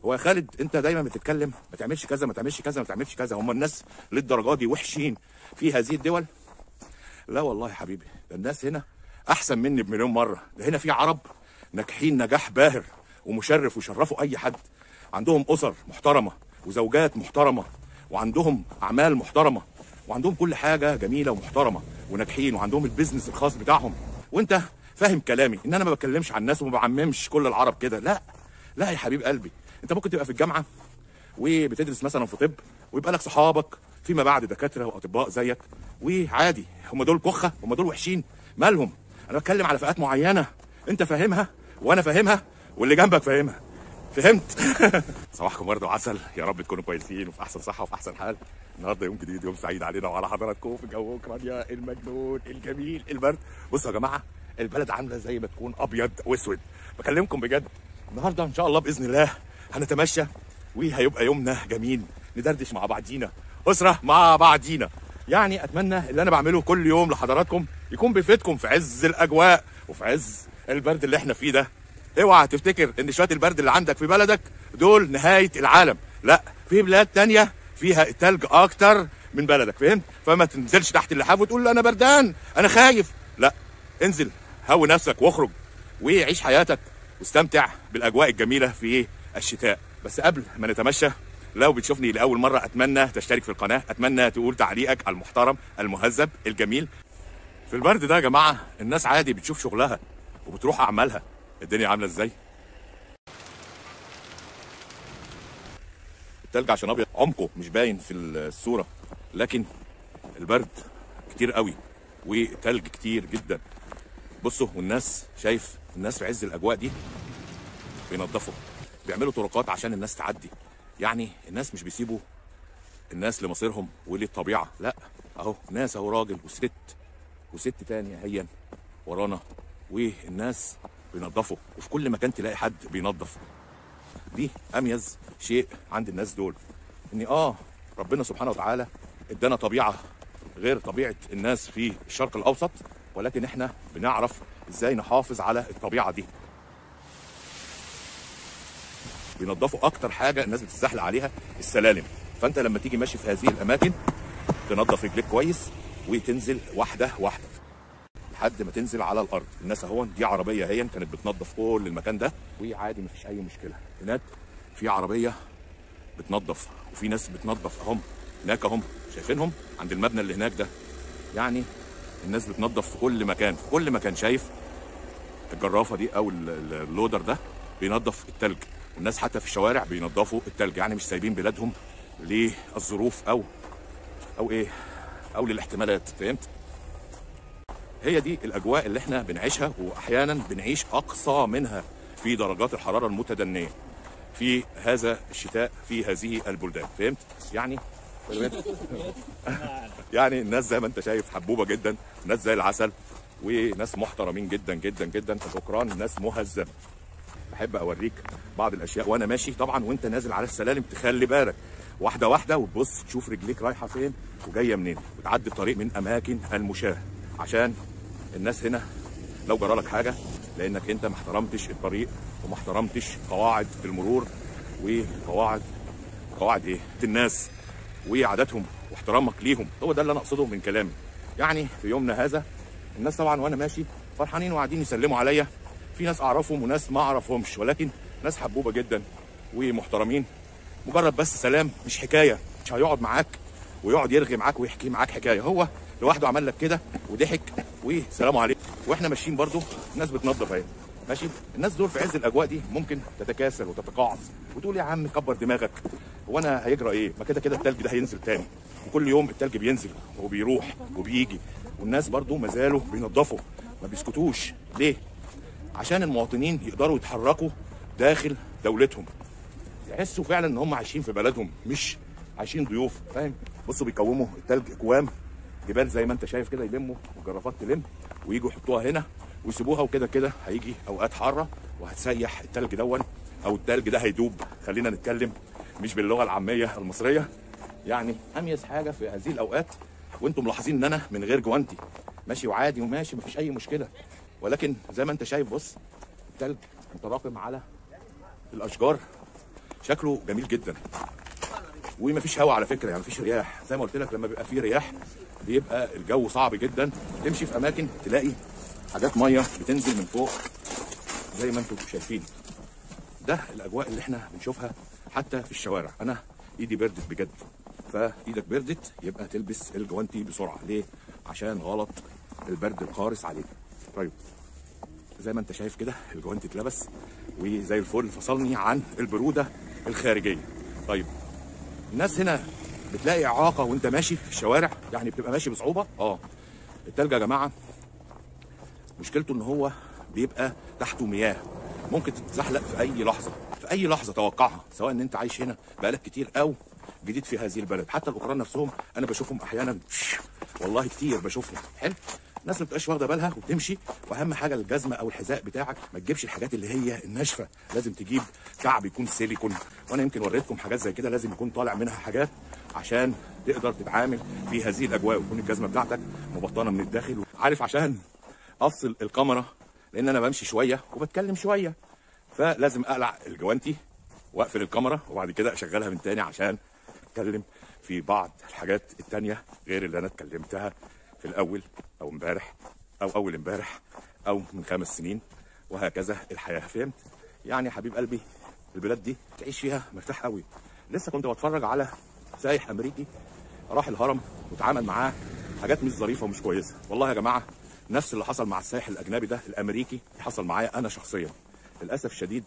هو يا خالد انت دايما بتتكلم ما تعملش كذا ما تعملش كذا ما تعملش كذا هم الناس للدرجه دي وحشين في هذه الدول لا والله يا حبيبي ده الناس هنا احسن مني بمليون مره ده هنا في عرب ناجحين نجاح باهر ومشرف وشرفوا اي حد عندهم اسر محترمه وزوجات محترمه وعندهم اعمال محترمه وعندهم كل حاجه جميله ومحترمه وناجحين وعندهم البيزنس الخاص بتاعهم وانت فاهم كلامي ان انا ما بتكلمش عن الناس وما بعممش كل العرب كده لا لا يا حبيب قلبي انت ممكن تبقى في الجامعه وبتدرس مثلا في طب ويبقى لك صحابك فيما بعد دكاتره واطباء زيك وعادي هم دول كخه هم دول وحشين مالهم انا بتكلم على فئات معينه انت فاهمها وانا فاهمها واللي جنبك فاهمها فهمت صباحكم ورد وعسل يا رب تكونوا كويسين وفي احسن صحه وفي احسن حال النهارده يوم جديد يوم سعيد علينا وعلى حضراتكم في جو اوكرانيا المجنون الجميل البرد بصوا يا جماعه البلد عامله زي ما تكون ابيض واسود بكلمكم بجد النهارده ان شاء الله باذن الله هنتمشى وهيبقى يومنا جميل ندردش مع بعضينا اسره مع بعضينا يعني اتمنى اللي انا بعمله كل يوم لحضراتكم يكون بيفيدكم في عز الاجواء وفي عز البرد اللي احنا فيه ده اوعى تفتكر ان شويه البرد اللي عندك في بلدك دول نهايه العالم لا في بلاد تانية فيها التلج اكتر من بلدك فهمت فما تنزلش تحت اللحاف وتقول انا بردان انا خايف لا انزل هوي نفسك واخرج وعيش حياتك واستمتع بالاجواء الجميله في الشتاء بس قبل ما نتمشى لو بتشوفني لاول مره اتمنى تشترك في القناه اتمنى تقول تعليقك المحترم المهذب الجميل في البرد ده يا جماعه الناس عادي بتشوف شغلها وبتروح اعمالها الدنيا عامله ازاي التلج عشان ابيض عمقه مش باين في الصوره لكن البرد كتير قوي وتلج كتير جدا بصوا والناس شايف الناس في عز الاجواء دي بينظفوا بيعملوا طرقات عشان الناس تعدي يعني الناس مش بيسيبوا الناس لمصيرهم وللطبيعه لا اهو ناس اهو راجل وست وست تانية هي ورانا والناس بينظفوا وفي كل مكان تلاقي حد بينظف دي اميز شيء عند الناس دول ان اه ربنا سبحانه وتعالى ادانا طبيعه غير طبيعه الناس في الشرق الاوسط ولكن احنا بنعرف ازاي نحافظ على الطبيعه دي بينظفوا اكتر حاجه الناس بتتزحلق عليها السلالم فانت لما تيجي ماشي في هذه الاماكن تنظف رجليك كويس وتنزل واحده واحده لحد ما تنزل على الارض الناس اهو دي عربيه هي كانت بتنظف كل المكان ده وعادي مفيش اي مشكله هناك في عربيه بتنظف وفي ناس بتنظف اهم هناك اهم شايفينهم عند المبنى اللي هناك ده يعني الناس بتنظف في كل مكان في كل مكان شايف الجرافه دي او ال- ال- اللودر ده بينظف التلج والناس حتى في الشوارع بينظفوا التلج يعني مش سايبين بلادهم للظروف او او ايه او للاحتمالات فهمت هي دي الاجواء اللي احنا بنعيشها واحيانا بنعيش اقصى منها في درجات الحراره المتدنيه في هذا الشتاء في هذه البلدان فهمت يعني يعني الناس زي ما انت شايف حبوبه جدا ناس زي العسل وناس محترمين جدا جدا جدا الاوكران ناس مهذبه بحب اوريك بعض الاشياء وانا ماشي طبعا وانت نازل على السلالم تخلي بالك واحده واحده وتبص تشوف رجليك رايحه فين وجايه منين وتعدي الطريق من اماكن المشاه عشان الناس هنا لو جرالك حاجه لانك انت ما احترمتش الطريق وما احترمتش قواعد المرور وقواعد قواعد ايه الناس وعاداتهم واحترامك ليهم هو ده اللي انا اقصده من كلامي يعني في يومنا هذا الناس طبعا وانا ماشي فرحانين وقاعدين يسلموا عليا في ناس اعرفهم وناس ما اعرفهمش ولكن ناس حبوبه جدا ومحترمين مجرد بس سلام مش حكايه مش هيقعد معاك ويقعد يرغي معاك ويحكي معاك حكايه هو لوحده عمل لك كده وضحك وسلام عليكم واحنا ماشيين برضو الناس بتنظف اهي ماشي الناس دول في عز الاجواء دي ممكن تتكاسل وتتقاعس وتقول يا عم كبر دماغك هو انا هيجرى ايه ما كده كده التلج ده هينزل تاني وكل يوم التلج بينزل وبيروح وبيجي والناس برضو ما زالوا بينظفوا ما بيسكتوش ليه عشان المواطنين يقدروا يتحركوا داخل دولتهم يحسوا فعلا ان هم عايشين في بلدهم مش عايشين ضيوف فاهم بصوا بيقوموا التلج اكوام جبال زي ما انت شايف كده يلموا والجرافات تلم ويجوا يحطوها هنا ويسيبوها وكده كده هيجي اوقات حاره وهتسيح التلج دون او التلج ده هيدوب خلينا نتكلم مش باللغه العاميه المصريه يعني اميز حاجه في هذه الاوقات وانتم ملاحظين ان انا من غير جوانتي ماشي وعادي وماشي مفيش اي مشكله ولكن زي ما انت شايف بص التلج متراكم على الاشجار شكله جميل جدا ومفيش هوا على فكره يعني مفيش رياح زي ما قلت لك لما بيبقى فيه رياح بيبقى الجو صعب جدا تمشي في اماكن تلاقي حاجات ميه بتنزل من فوق زي ما انتم شايفين ده الاجواء اللي احنا بنشوفها حتى في الشوارع انا ايدي بردت بجد فايدك بردت يبقى تلبس الجوانتي بسرعه ليه عشان غلط البرد القارس عليك طيب زي ما انت شايف كده الجوانتي اتلبس وزي الفل فصلني عن البروده الخارجيه طيب الناس هنا بتلاقي اعاقه وانت ماشي في الشوارع يعني بتبقى ماشي بصعوبه اه التلج يا جماعه مشكلته ان هو بيبقى تحته مياه ممكن تتزحلق في اي لحظه في اي لحظه توقعها سواء ان انت عايش هنا بقالك كتير او جديد في هذه البلد حتى الاوكران نفسهم انا بشوفهم احيانا والله كتير بشوفهم حلو الناس ما بتبقاش واخده بالها وبتمشي واهم حاجه الجزمه او الحذاء بتاعك ما تجيبش الحاجات اللي هي الناشفه لازم تجيب كعب يكون سيليكون وانا يمكن وريتكم حاجات زي كده لازم يكون طالع منها حاجات عشان تقدر تتعامل في هذه الاجواء وتكون الجزمه بتاعتك مبطنه من الداخل عارف عشان افصل الكاميرا لان انا بمشي شويه وبتكلم شويه فلازم اقلع الجوانتي واقفل الكاميرا وبعد كده اشغلها من تاني عشان اتكلم في بعض الحاجات التانية غير اللي انا اتكلمتها في الاول او امبارح او اول امبارح او من خمس سنين وهكذا الحياه فهمت يعني يا حبيب قلبي البلاد دي تعيش فيها مرتاح قوي لسه كنت بتفرج على سايح امريكي راح الهرم واتعامل معاه حاجات مش ظريفه ومش كويسه والله يا جماعه نفس اللي حصل مع السائح الاجنبي ده الامريكي حصل معايا انا شخصيا للاسف الشديد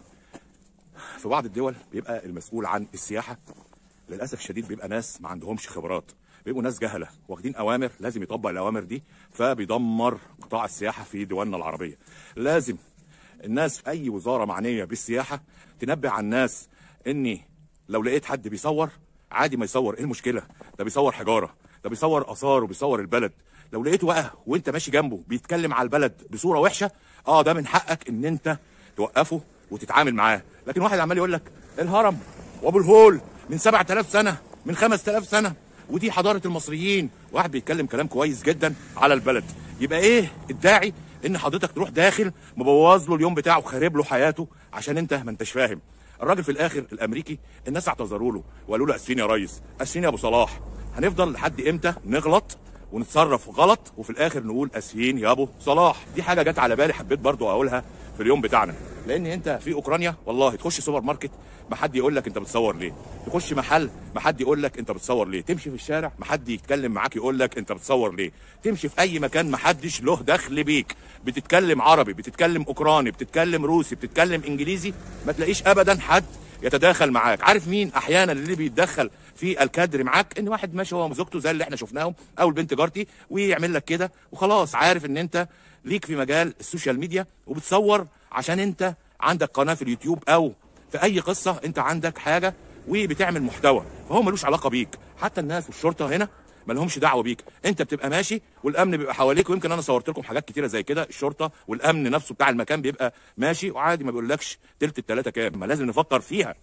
في بعض الدول بيبقى المسؤول عن السياحه للاسف الشديد بيبقى ناس ما عندهمش خبرات بيبقوا ناس جهله واخدين اوامر لازم يطبق الاوامر دي فبيدمر قطاع السياحه في دولنا العربيه لازم الناس في اي وزاره معنيه بالسياحه تنبه على الناس اني لو لقيت حد بيصور عادي ما يصور ايه المشكله ده بيصور حجاره ده بيصور اثار وبيصور البلد لو لقيته بقى وانت ماشي جنبه بيتكلم على البلد بصوره وحشه اه ده من حقك ان انت توقفه وتتعامل معاه لكن واحد عمال يقول لك الهرم وابو الهول من 7000 سنه من 5000 سنه ودي حضاره المصريين واحد بيتكلم كلام كويس جدا على البلد يبقى ايه الداعي ان حضرتك تروح داخل مبوظ له اليوم بتاعه خارب له حياته عشان انت ما انتش فاهم الراجل في الاخر الامريكي الناس اعتذروا له وقالوا له اسفين يا ريس اسفين يا ابو صلاح هنفضل لحد امتى نغلط ونتصرف غلط وفي الاخر نقول اسفين يا ابو صلاح دي حاجه جت على بالي حبيت برضو اقولها في اليوم بتاعنا لان انت في اوكرانيا والله تخش سوبر ماركت ما حد يقول لك انت بتصور ليه تخش محل ما حد يقول لك انت بتصور ليه تمشي في الشارع ما حد يتكلم معاك يقول لك انت بتصور ليه تمشي في اي مكان ما حدش له دخل بيك بتتكلم عربي بتتكلم اوكراني بتتكلم روسي بتتكلم انجليزي ما تلاقيش ابدا حد يتداخل معاك عارف مين احيانا اللي بيتدخل في الكادر معاك ان واحد ماشي هو وزوجته زي اللي احنا شفناهم او البنت جارتي ويعمل لك كده وخلاص عارف ان انت ليك في مجال السوشيال ميديا وبتصور عشان انت عندك قناه في اليوتيوب او في اي قصه انت عندك حاجه وبتعمل محتوى فهو ملوش علاقه بيك حتى الناس والشرطه هنا ما لهمش دعوه بيك انت بتبقى ماشي والامن بيبقى حواليك ويمكن انا صورت لكم حاجات كتيره زي كده الشرطه والامن نفسه بتاع المكان بيبقى ماشي وعادي ما بيقولكش تلت التلاته كام ما لازم نفكر فيها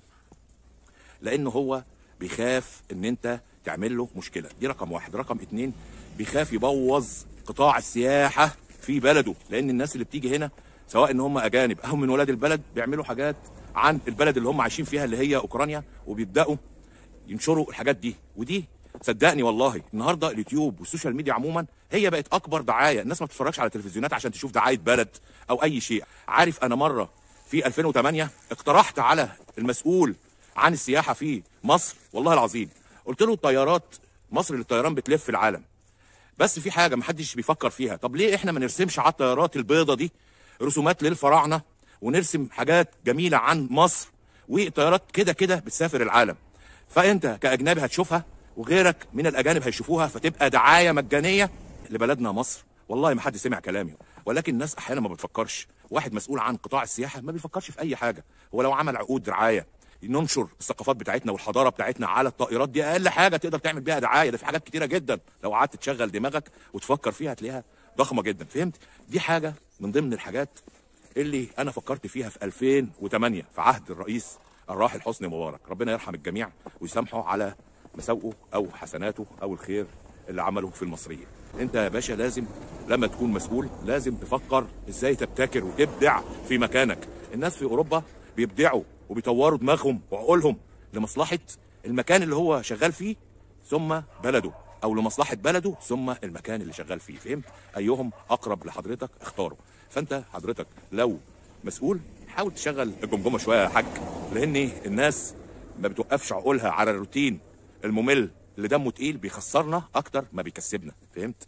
لان هو بيخاف ان انت تعمل له مشكله دي رقم واحد رقم اتنين بيخاف يبوظ قطاع السياحه في بلده لان الناس اللي بتيجي هنا سواء ان هم اجانب او من ولاد البلد بيعملوا حاجات عن البلد اللي هم عايشين فيها اللي هي اوكرانيا وبيبداوا ينشروا الحاجات دي ودي صدقني والله النهارده اليوتيوب والسوشيال ميديا عموما هي بقت اكبر دعايه الناس ما بتتفرجش على تلفزيونات عشان تشوف دعايه بلد او اي شيء عارف انا مره في 2008 اقترحت على المسؤول عن السياحه في مصر والله العظيم قلت له الطيارات مصر للطيران بتلف العالم بس في حاجه محدش بيفكر فيها طب ليه احنا ما نرسمش على الطيارات البيضه دي رسومات للفراعنه ونرسم حاجات جميله عن مصر والطيارات كده كده بتسافر العالم فانت كاجنبي هتشوفها وغيرك من الاجانب هيشوفوها فتبقى دعايه مجانيه لبلدنا مصر والله ما حد سمع كلامي ولكن الناس احيانا ما بتفكرش واحد مسؤول عن قطاع السياحه ما بيفكرش في اي حاجه هو لو عمل عقود رعايه ننشر الثقافات بتاعتنا والحضاره بتاعتنا على الطائرات دي اقل حاجه تقدر تعمل بيها دعايه ده في حاجات كتيره جدا لو قعدت تشغل دماغك وتفكر فيها هتلاقيها ضخمه جدا فهمت دي حاجه من ضمن الحاجات اللي انا فكرت فيها في 2008 في عهد الرئيس الراحل حسني مبارك ربنا يرحم الجميع ويسامحه على مساوئه او حسناته او الخير اللي عمله في المصريين انت يا باشا لازم لما تكون مسؤول لازم تفكر ازاي تبتكر وتبدع في مكانك الناس في اوروبا بيبدعوا وبيطوروا دماغهم وعقولهم لمصلحه المكان اللي هو شغال فيه ثم بلده او لمصلحه بلده ثم المكان اللي شغال فيه فهمت ايهم اقرب لحضرتك اختاره فانت حضرتك لو مسؤول حاول تشغل الجمجمه شويه يا حاج لان الناس ما بتوقفش عقولها على الروتين الممل اللي دمه تقيل بيخسرنا اكتر ما بيكسبنا فهمت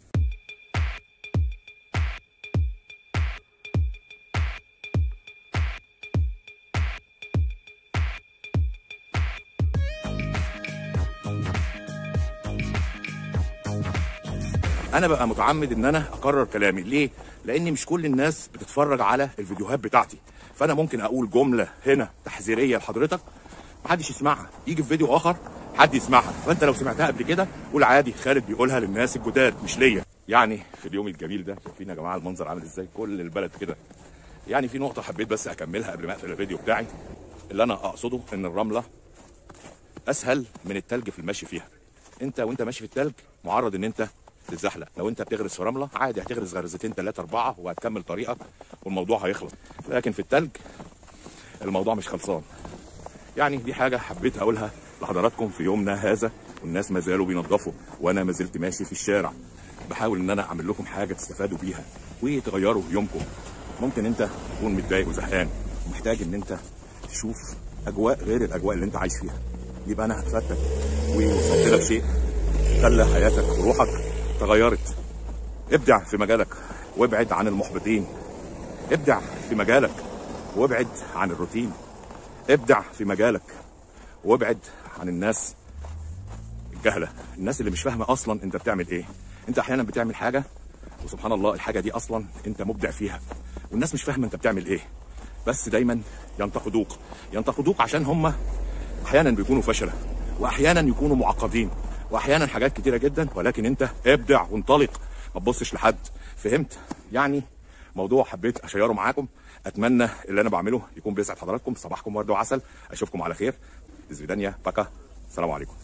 انا بقى متعمد ان انا اكرر كلامي ليه لان مش كل الناس بتتفرج على الفيديوهات بتاعتي فانا ممكن اقول جمله هنا تحذيريه لحضرتك محدش يسمعها يجي في فيديو اخر حد يسمعها فانت لو سمعتها قبل كده قول عادي خالد بيقولها للناس الجداد مش ليا يعني في اليوم الجميل ده شايفين يا جماعه المنظر عامل ازاي كل البلد كده يعني في نقطه حبيت بس اكملها قبل ما اقفل الفيديو بتاعي اللي انا اقصده ان الرمله اسهل من التلج في المشي فيها انت وانت ماشي في التلج معرض ان انت تتزحلق لو انت بتغرس في رمله عادي هتغرس غرزتين ثلاثه اربعه وهتكمل طريقك والموضوع هيخلص لكن في التلج الموضوع مش خلصان يعني دي حاجه حبيت اقولها لحضراتكم في يومنا هذا والناس ما زالوا بينظفوا وانا ما زلت ماشي في الشارع بحاول ان انا اعمل لكم حاجه تستفادوا بيها وتغيروا يومكم ممكن انت تكون متضايق وزهقان ومحتاج ان انت تشوف اجواء غير الاجواء اللي انت عايش فيها يبقى انا هتفتك ووصلت لك شيء خلى حياتك وروحك تغيرت ابدع في مجالك وابعد عن المحبطين ابدع في مجالك وابعد عن الروتين ابدع في مجالك وابعد عن الناس الجهله الناس اللي مش فاهمه اصلا انت بتعمل ايه انت احيانا بتعمل حاجه وسبحان الله الحاجه دي اصلا انت مبدع فيها والناس مش فاهمه انت بتعمل ايه بس دايما ينتقدوك ينتقدوك عشان هم احيانا بيكونوا فشله واحيانا يكونوا معقدين واحيانا حاجات كتيره جدا ولكن انت ابدع وانطلق ما تبصش لحد فهمت يعني موضوع حبيت اشيره معاكم اتمنى اللي انا بعمله يكون بيسعد حضراتكم صباحكم ورد وعسل اشوفكم على خير زفيدانيا باكا السلام عليكم